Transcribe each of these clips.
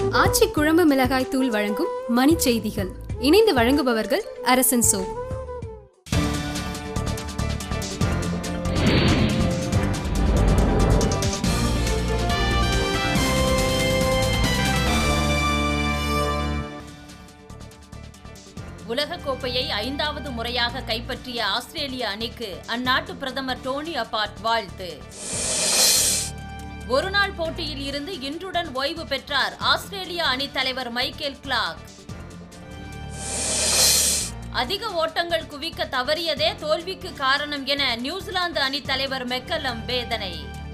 ஆச்சி குழம்பு மிளகாய் தூள் வழங்கும் மணி செய்திகள் இணைந்து வழங்குபவர்கள் அரசன் சோ உலகக்கோப்பையை ஐந்தாவது முறையாக கைப்பற்றிய ஆஸ்திரேலிய அணிக்கு அந்நாட்டு பிரதமர் டோனி அபாட் வாழ்த்து ஒருநாள் போட்டியில் இருந்து இன்றுடன் ஓய்வு பெற்றார் ஆஸ்திரேலிய அணித் தலைவர் மைக்கேல் கிளாக் அதிக ஓட்டங்கள் குவிக்க தவறியதே தோல்விக்கு காரணம் என நியூசிலாந்து அணித் தலைவர் மெக்கலம் வேதனை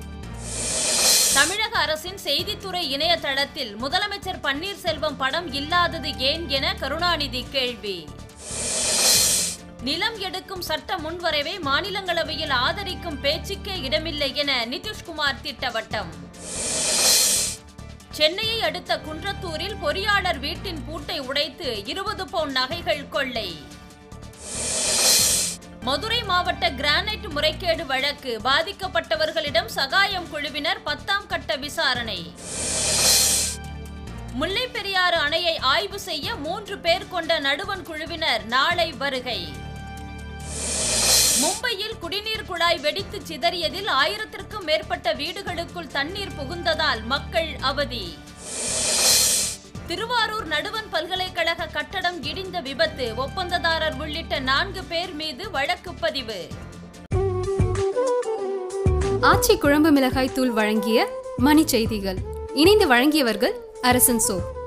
தமிழக அரசின் செய்தித்துறை இணையதளத்தில் முதலமைச்சர் பன்னீர்செல்வம் படம் இல்லாதது ஏன் என கருணாநிதி கேள்வி நிலம் எடுக்கும் சட்ட முன்வரைவை மாநிலங்களவையில் ஆதரிக்கும் பேச்சுக்கே இடமில்லை என நிதிஷ்குமார் திட்டவட்டம் சென்னையை அடுத்த குன்றத்தூரில் பொறியாளர் வீட்டின் பூட்டை உடைத்து இருபது பவுன் நகைகள் கொள்ளை மதுரை மாவட்ட கிரானைட் முறைகேடு வழக்கு பாதிக்கப்பட்டவர்களிடம் சகாயம் குழுவினர் பத்தாம் கட்ட விசாரணை முல்லை பெரியாறு அணையை ஆய்வு செய்ய மூன்று பேர் கொண்ட நடுவன் குழுவினர் நாளை வருகை மும்பையில் குடிநீர் குழாய் வெடித்து சிதறியதில் ஆயிரத்திற்கும் மேற்பட்ட வீடுகளுக்குள் தண்ணீர் புகுந்ததால் மக்கள் அவதி திருவாரூர் நடுவன் பல்கலைக்கழக கட்டடம் இடிந்த விபத்து ஒப்பந்ததாரர் உள்ளிட்ட நான்கு பேர் மீது வழக்கு பதிவு ஆச்சி குழம்பு மிளகாய் தூள் வழங்கிய மணி செய்திகள் இணைந்து வழங்கியவர்கள் அரசன் சோ